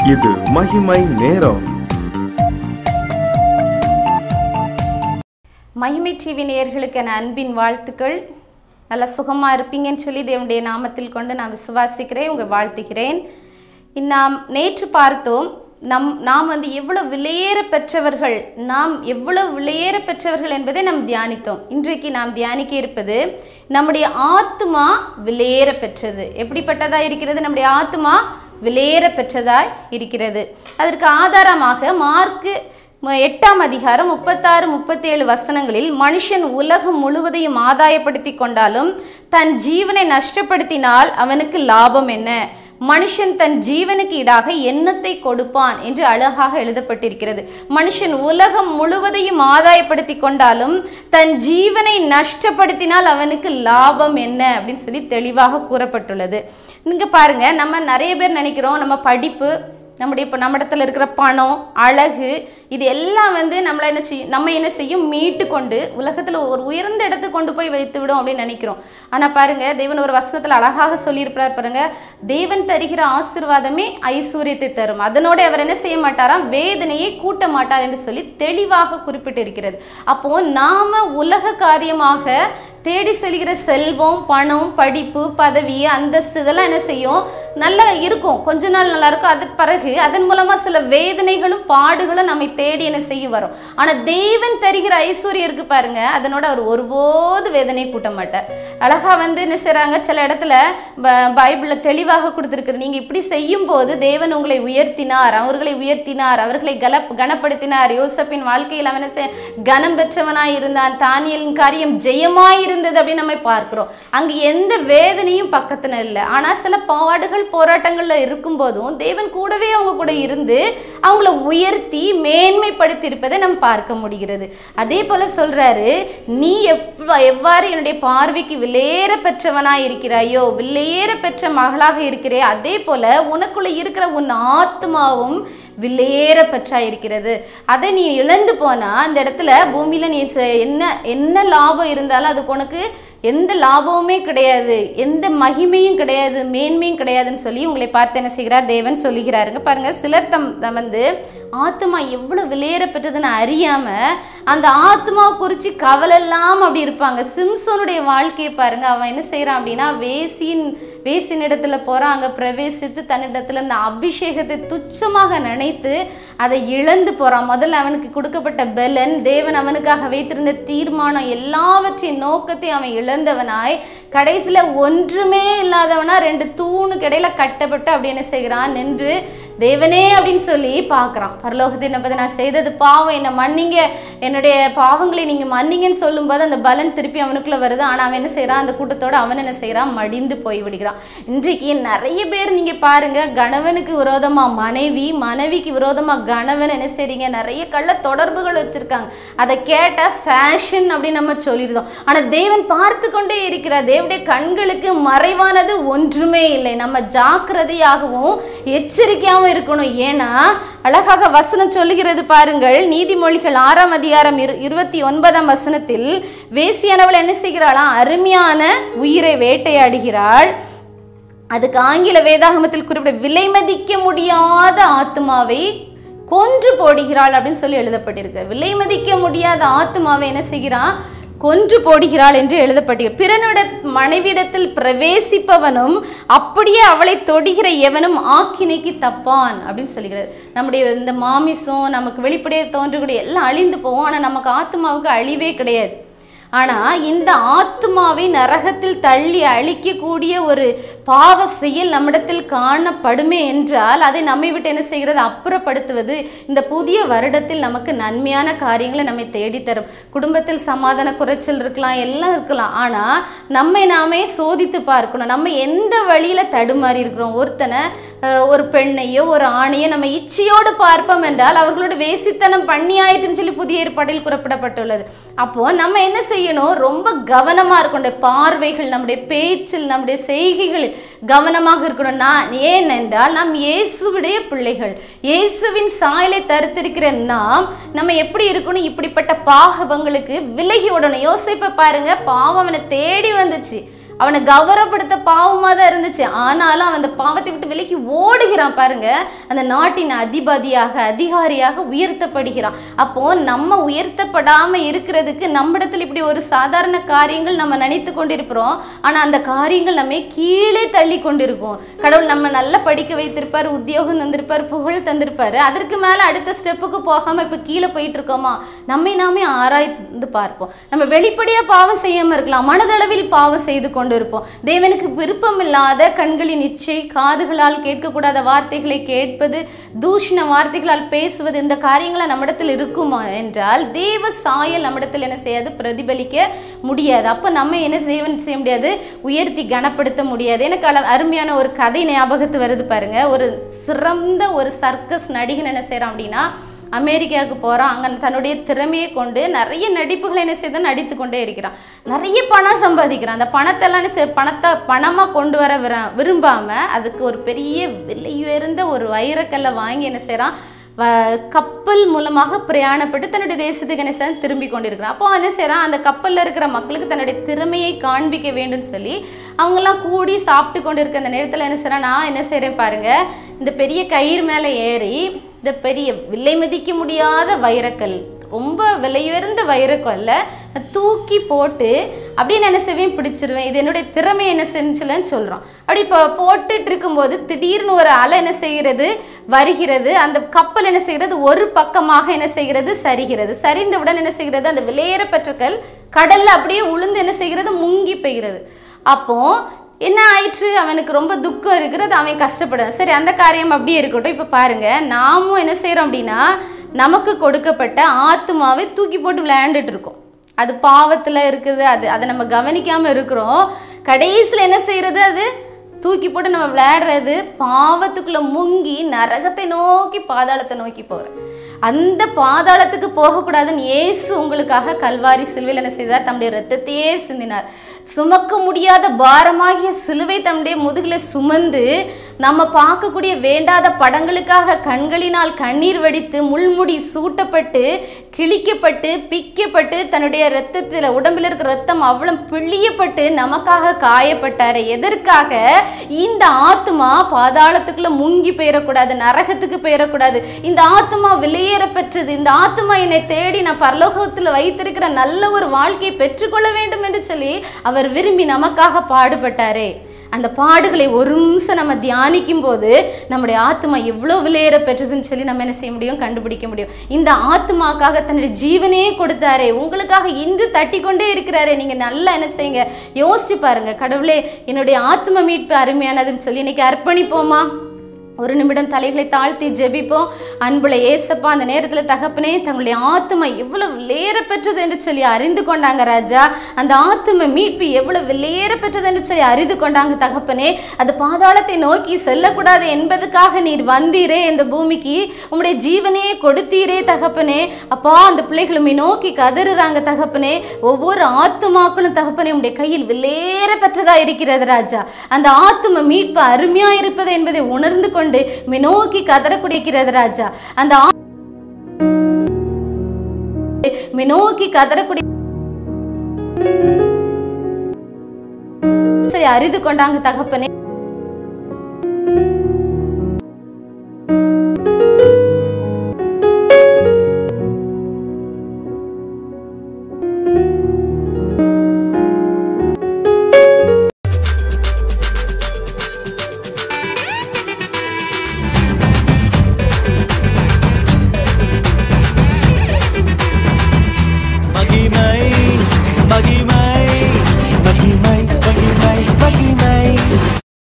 இது மகிமை நேரம் மகிமை டிவி நேயர்களுக்கு என் அன்பின் வாழ்த்துக்கள் நல்ல சுகமாக இருப்பீங்கன்னு சொல்லி தேவனுடைய நாமத்தில் கொண்டு நான் விசுவாசிக்கிறேன் உங்கள் வாழ்த்துகிறேன் நாம் நேற்று பார்த்தோம் நம் நாம் வந்து எவ்வளவு விலையேற பெற்றவர்கள் நாம் எவ்வளவு விலையேற பெற்றவர்கள் என்பதை நாம் தியானித்தோம் இன்றைக்கு நாம் தியானிக்க இருப்பது நம்முடைய ஆத்மா விலையேற பெற்றது எப்படிப்பட்டதாக இருக்கிறது நம்முடைய ஆத்மா விலையேற பெற்றதாய் இருக்கிறது அதற்கு ஆதாரமாக மார்க்கு ம- எட்டாம் அதிகாரம் முப்பத்தாறு முப்பத்தேழு வசனங்களில் மனுஷன் உலகம் முழுவதையும் ஆதாயப்படுத்தி கொண்டாலும் தன் ஜீவனை நஷ்டப்படுத்தினால் அவனுக்கு லாபம் என்ன மனுஷன் தன் ஜீவனுக்கு ஈடாக எண்ணத்தை கொடுப்பான் என்று அழகாக எழுதப்பட்டிருக்கிறது மனுஷன் உலகம் முழுவதையும் ஆதாயப்படுத்தி கொண்டாலும் தன் ஜீவனை நஷ்டப்படுத்தினால் அவனுக்கு லாபம் என்ன அப்படின்னு சொல்லி தெளிவாக கூறப்பட்டுள்ளது இங்க பாருங்க நம்ம நிறைய பேர் நினைக்கிறோம் நம்ம படிப்பு நம்முடைய இப்போ நம்ம இடத்துல இருக்கிற பணம் அழகு இது எல்லாம் வந்து நம்மளை என்ன செய்யும் நம்ம என்ன செய்யும் மீட்டு கொண்டு உலகத்தில் ஒரு உயர்ந்த இடத்துக்கு கொண்டு போய் வைத்து விடும் அப்படின்னு நினைக்கிறோம் ஆனால் பாருங்க தேவன் ஒரு வசனத்தில் அழகாக சொல்லியிருப்பார் பாருங்க தேவன் தருகிற ஆசீர்வாதமே ஐஸ்வர்யத்தை தரும் அதனோட அவர் என்ன செய்ய மாட்டாராம் வேதனையை கூட்ட மாட்டார் என்று சொல்லி தெளிவாக குறிப்பிட்டிருக்கிறது அப்போ நாம உலக காரியமாக தேடி செல்கிற செல்வம் பணம் படிப்பு பதவி அந்தஸ்து இதெல்லாம் என்ன செய்யும் நல்லா இருக்கும் கொஞ்ச நாள் நல்லா இருக்கும் அதுக்கு பிறகு அதன் மூலமா சில வேதனைகளும் பாடுகளும் நம்மை தேடி என்ன செய்யும் வரும் ஆனா தேவன் தருகிற ஐஸ்வர்யம் இருக்கு பாருங்க அதனோட அவர் ஒருபோது வேதனை கூட்ட மாட்டார் அழகா வந்து என்ன செய்றாங்க சில இடத்துல ப- பைபிள்ல தெளிவாக கொடுத்துருக்கு நீங்க இப்படி செய்யும் போது தேவன் உங்களை உயர்த்தினார் அவர்களை உயர்த்தினார் அவர்களை கலப் கனப்படுத்தினார் யோசப்பின் வாழ்க்கையில் அவன் என்ன செய்ய கனம் பெற்றவனாய் இருந்தான் தானியலின் காரியம் ஜெயமாய் இருந்தது அப்படின்னு நம்ம பார்க்கிறோம் அங்க எந்த வேதனையும் பக்கத்துல இல்லை ஆனா சில பாடுகள் போராட்டங்கள்ல இருக்கும்போதும் தேவன் கூடவே அவங்க கூட இருந்து அவங்கள உயர்த்தி மேன்மைப்படுத்தி இருப்பதை நம்ம பார்க்க முடிகிறது அதே போல சொல்றாரு நீ எவ்வ- எவ்வாறு என்னுடைய பார்வைக்கு விலையேற பெற்றவனாய் இருக்கிறாயோ விலையேற பெற்ற மகளாக இருக்கிறே அதே போல உனக்குள்ள இருக்கிற உன் ஆத்மாவும் விலையேற பெற்றா இருக்கிறது அதை நீ இழந்து போனா அந்த இடத்துல பூமியில நீ செ- என்ன என்ன லாபம் இருந்தாலும் அதுக்கு உனக்கு எந்த லாபமுமே கிடையாது எந்த மகிமையும் கிடையாது மேன்மையும் கிடையாதுன்னு சொல்லி உங்களை பார்த்து என்ன செய்கிறார் தேவன் சொல்லுகிறாருங்க பாருங்க சிலர் தம் தம் வந்து ஆத்மா எவ்வளவு விலையேற பெற்றதுன்னு அறியாம அந்த ஆத்மா குறித்து கவலை இல்லாம அப்படி இருப்பாங்க சிம்சோனுடைய வாழ்க்கையை பாருங்க அவன் என்ன செய்றான் அப்படின்னா வேசின் வேசின் இடத்துல போறான் அங்க பிரவேசித்து தன்னிடத்துல இந்த அபிஷேகத்தை துச்சமாக நினைத்து அதை இழந்து போறான் முதல்ல அவனுக்கு கொடுக்கப்பட்ட பெலன் தேவன் அவனுக்காக வைத்திருந்த தீர்மானம் எல்லாவற்றையும் நோக்கத்தை அவன் இழந்தவனாய் கடைசியில ஒன்றுமே இல்லாதவனா ரெண்டு தூணுக்கு இடையில கட்டப்பட்டு அப்படி என்ன செய்கிறான் நின்று தேவனே அப்படின்னு சொல்லி பார்க்கறான் பரலோகத்தை என்ன நான் செய்தது பாவம் என்னை மன்னிங்க என்னுடைய பாவங்களை நீங்க மன்னிங்கன்னு சொல்லும்போது அந்த பலன் திருப்பி அவனுக்குள்ள வருது ஆனா அவன் என்ன செய்றான் அந்த கூட்டத்தோட அவன் என்ன செய்றான் மடிந்து போய் விடுகிறான் இன்றைக்கு நிறைய பேர் நீங்க பாருங்க கணவனுக்கு விரோதமா மனைவி மனைவிக்கு விரோதமா கணவன் என்ன செய்றீங்க நிறைய கள்ள தொடர்புகள் வச்சிருக்காங்க அதை கேட்ட ஃபேஷன் அப்படின்னு நம்ம சொல்லிடுதோம் ஆனா தேவன் பார்த்து கொண்டே இருக்கிறார் தேவனுடைய கண்களுக்கு மறைவானது ஒன்றுமே இல்லை நம்ம ஜாக்கிரதையாகவும் எச்சரிக்கையாகவும் இருக்கணும் ஏன்னா அழகாக வசனம் சொல்லுகிறது பாருங்கள் நீதிமொழிகள் ஆறாம் அதிகாரம் இரு இருபத்தி ஒன்பதாம் வசனத்தில் வேசியானவள் என்ன செய்கிறாளாம் அருமையான உயிரை வேட்டையாடுகிறாள் அதுக்கு ஆங்கில வேதாகமத்தில் குறிப்பிட விலை மதிக்க முடியாத ஆத்மாவை கொன்று போடுகிறாள் அப்படின்னு சொல்லி எழுதப்பட்டிருக்கு விலை மதிக்க முடியாத ஆத்மாவை என்ன செய்கிறான் கொன்று போடுகிறாள் என்று எழுதப்பட்டிருக்கு பிறனிட மனைவிடத்தில் பிரவேசிப்பவனும் அப்படியே அவளை தொடுகிற எவனும் ஆக்கினைக்கு தப்பான் அப்படின்னு சொல்லுகிறது நம்முடைய இந்த மாமிசம் நமக்கு வெளிப்படையாக தோன்றக்கூடிய எல்லாம் அழிந்து போகும் ஆனால் நமக்கு ஆத்மாவுக்கு அழிவே கிடையாது ஆனால் இந்த ஆத்மாவை நரகத்தில் தள்ளி அழிக்கக்கூடிய ஒரு பாவ செயல் நம்மிடத்தில் காணப்படுமே என்றால் அதை நம்மை விட்டு என்ன செய்கிறது அப்புறப்படுத்துவது இந்த புதிய வருடத்தில் நமக்கு நன்மையான காரியங்களை நம்மை தேடித்தரும் குடும்பத்தில் சமாதான குறைச்சல் இருக்கலாம் எல்லாம் இருக்கலாம் ஆனால் நம்மை நாமே சோதித்து பார்க்கணும் நம்ம எந்த வழியில் தடுமாறி இருக்கிறோம் ஒருத்தனை அஹ், ஒரு பெண்ணையோ ஒரு ஆணையோ நம்ம இச்சையோடு பார்ப்போம் என்றால் அவர்களோட வேசித்தனம் பண்ணி ஆயிட்டுன்னு சொல்லி புதிய ஏற்பாட்டில் குறிப்பிடப்பட்டுள்ளது அப்போ நம்ம என்ன செய்யணும் ரொம்ப கவனமா இருக்கணும் நம்முடைய பார்வைகள் நம்முடைய பேச்சில் நம்முடைய செய்கைகளில் கவனமாக இருக்கணும் நான் ஏனென்றால் நாம் இயேசுவுடைய பிள்ளைகள் இயேசுவின் சாயலை தருத்திருக்கிற நாம் நம்ம எப்படி இருக்கணும் இப்படிப்பட்ட பாகவங்களுக்கு விலகி விடணும் யோசிப்பை பாருங்க பாவம் அவனை தேடி வந்துச்சு அவனை கௌரவப்படுத்த பாவமா தான் இருந்துச்சு ஆனாலும் அவன் அந்த பாவத்தை விட்டு விலகி ஓடுகிறான் பாருங்க அந்த நாட்டின் அதிபதியாக அதிகாரியாக உயர்த்தப்படுகிறான் அப்போ நம்ம உயர்த்தப்படாம இருக்கிறதுக்கு நம்மிடத்தில் இப்படி ஒரு சாதாரண காரியங்கள் நம்ம நினைத்து கொண்டிருக்கிறோம் ஆனா அந்த காரியங்கள் நம்மை கீழே தள்ளி கொண்டிருக்கும் கடவுள் நம்ம நல்லா படிக்க வைத்திருப்பார் உத்தியோகம் தந்திருப்பார் புகழ் தந்திருப்பாரு அதற்கு மேல அடுத்த ஸ்டெப்புக்கு போகாம இப்ப கீழே போயிட்டு இருக்கோமா நம்மை நாமே ஆராய்ந்து பார்ப்போம் நம்ம வெளிப்படையா பாவம் செய்யாம இருக்கலாம் மனதளவில் பாவம் செய்து கொண்டு இருப்போம் தேவனுக்கு விருப்பம் இல்லாத கண்களின் இச்சை காதுகளால் கேட்கக்கூடாத வார்த்தைகளை கேட்பது தூஷண வார்த்தைகளால் பேசுவது இந்த காரியங்களை நம்மிடத்தில் இருக்குமா என்றால் தேவ சாயல் நம்மிடத்தில் என்ன செய்யாது பிரதிபலிக்க முடியாது அப்போ நம்ம என்ன தேவன் செய்ய முடியாது உயர்த்தி கனப்படுத்த முடியாது எனக்கு அள- அருமையான ஒரு கதை ஞாபகத்து வருது பாருங்க ஒரு சிறந்த ஒரு சர்க்கஸ் நடிகன் என்ன செய்கிறான் அப்படின்னா அமெரிக்காவுக்கு போகிறான் அங்கே தன்னுடைய திறமையை கொண்டு நிறைய நடிப்புகளை என்ன செய்து நடித்து கொண்டே இருக்கிறான் நிறைய பணம் சம்பாதிக்கிறான் அந்த பணத்தெல்லாம் என்ன செய்ய பணத்தை பணமாக கொண்டு வர விர விரும்பாமல் அதுக்கு ஒரு பெரிய விலை உயர்ந்த ஒரு வைரக்கல்லை வாங்கி என்ன செய்கிறான் வ- கப்பல் மூலமாக பிரயாணப்பட்டு தன்னுடைய தேசத்துக்கு என்ன செய்ய திரும்பி கொண்டிருக்கிறான் அப்போ என்ன செய்கிறான் அந்த கப்பலில் இருக்கிற மக்களுக்கு தன்னுடைய திறமையை காண்பிக்க வேண்டும்னு சொல்லி அவங்கெல்லாம் கூடி சாப்பிட்டு கொண்டு இருக்க அந்த நேரத்தில் என்ன செய்கிறான் நான் என்ன செய்கிறேன் பாருங்க இந்த பெரிய கயிறு மேலே ஏறி இந்த பெரிய விலை மதிக்க முடியாத வைரக்கல் ரொம்ப விலையுயர்ந்த வைரக்கல்ல தூக்கி போட்டு அப்படியே நான் என்ன செய்வேன் பிடிச்சிருவேன் இது என்னுடைய திறமை என்ன செஞ்சுலன்னு சொல்கிறோம் அப்படி இப்போ போட்டுட்டு இருக்கும்போது திடீர்னு ஒரு அலை என்ன செய்கிறது வருகிறது அந்த கப்பல் என்ன செய்கிறது ஒரு பக்கமாக என்ன செய்கிறது சரிகிறது சரிந்தவுடன் என்ன செய்கிறது அந்த விலையேறப்பெற்ற கல் கடல்ல அப்படியே உளுந்து என்ன செய்கிறது முங்கி பெய்கிறது அப்போ என்ன ஆயிற்று அவனுக்கு ரொம்ப துக்கம் இருக்கிறது அவன் கஷ்டப்படுறான் சரி அந்த காரியம் அப்படியே இருக்கட்டும் இப்போ பாருங்க நாமும் என்ன செய்கிறோம் அப்படின்னா நமக்கு கொடுக்கப்பட்ட ஆத்மாவை தூக்கி போட்டு விளையாண்டுட்டு இருக்கோம் அது பாவத்தில் இருக்குது அது அதை நம்ம கவனிக்காமல் இருக்கிறோம் கடைசியில் என்ன செய்கிறது அது தூக்கி போட்டு நம்ம விளையாடுறது பாவத்துக்குள்ளே முங்கி நரகத்தை நோக்கி பாதாளத்தை நோக்கி போகிறேன் அந்த பாதாளத்துக்கு போகக்கூடாதுன்னு இயேசு உங்களுக்காக கல்வாரி சிலுவையில் என்ன செய்தார் தம்முடைய ரத்தத்தையே சிந்தினார் சுமக்க முடியாத பாரமாகிய சிலுவை தம்முடைய முதுகில் சுமந்து நம்ம பார்க்கக்கூடிய வேண்டாத படங்களுக்காக கண்களினால் கண்ணீர் வடித்து முள்முடி சூட்டப்பட்டு கிழிக்கப்பட்டு பிக்கப்பட்டு தன்னுடைய ரத்தத்தில் உடம்பில் இருக்கிற ரத்தம் அவ்வளவு பிழியப்பட்டு நமக்காக காயப்பட்டாரு எதற்காக இந்த ஆத்மா பாதாளத்துக்குள்ள முங்கி போயிடக்கூடாது நரகத்துக்கு போயிடக்கூடாது இந்த ஆத்மா வெளியேற பெற்றது இந்த ஆத்மா என்னை தேடி நான் பரலோகத்தில் வைத்திருக்கிற நல்ல ஒரு வாழ்க்கையை பெற்றுக்கொள்ள வேண்டும் என்று சொல்லி அவர் விரும்பி நமக்காக பாடுபட்டாரே அந்த பாடுகளை ஒரு நிமிஷம் நம்ம தியானிக்கும் போது நம்முடைய ஆத்மா எவ்வளோ விலையேற பெற்றதுன்னு சொல்லி நம்ம என்ன செய்ய முடியும் கண்டுபிடிக்க முடியும் இந்த ஆத்மாக்காக தன்னுடைய ஜீவனையே கொடுத்தாரே உங்களுக்காக இன்று தட்டி கொண்டே இருக்கிறாரே நீங்கள் நல்லா என்ன செய்யுங்க யோசிச்சு பாருங்க கடவுளே என்னுடைய ஆத்ம மீட்பு அருமையானதுன்னு சொல்லி இன்னைக்கு அர்ப்பணிப்போமா ஒரு நிமிடம் தலைகளை தாழ்த்தி ஜெபிப்போம் அன்புல ஏசப்பா அந்த நேரத்தில் தகப்பனே தங்களுடைய ஆத்மா எவ்வளவு விலையேற பெற்றது என்று சொல்லி அறிந்து கொண்டாங்க ராஜா அந்த ஆத்ம மீட்பு எவ்வளவு விலையேற பெற்றது என்று சொல்லி அறிந்து கொண்டாங்க தகப்பனே அது பாதாளத்தை நோக்கி செல்லக்கூடாது என்பதுக்காக நீர் வந்தீரே இந்த பூமிக்கு உம்முடைய ஜீவனையே கொடுத்தீரே தகப்பனே அப்பா அந்த பிள்ளைகளுமே நோக்கி கதறுறாங்க தகப்பனே ஒவ்வொரு ஆத்துமாக்களும் தகப்பனே உம்முடைய கையில் விலையேற பெற்றதா இருக்கிறது ராஜா அந்த ஆத்தும மீட்பு அருமையா இருப்பது என்பதை உணர்ந்து கொண்டு மினோக்கி கதற குடிக்கிறது ராஜா அந்த ஆ- மினோக்கி கதற குடி அறிந்து கொண்டாங்க தகப்பனே மகிமை மகிமை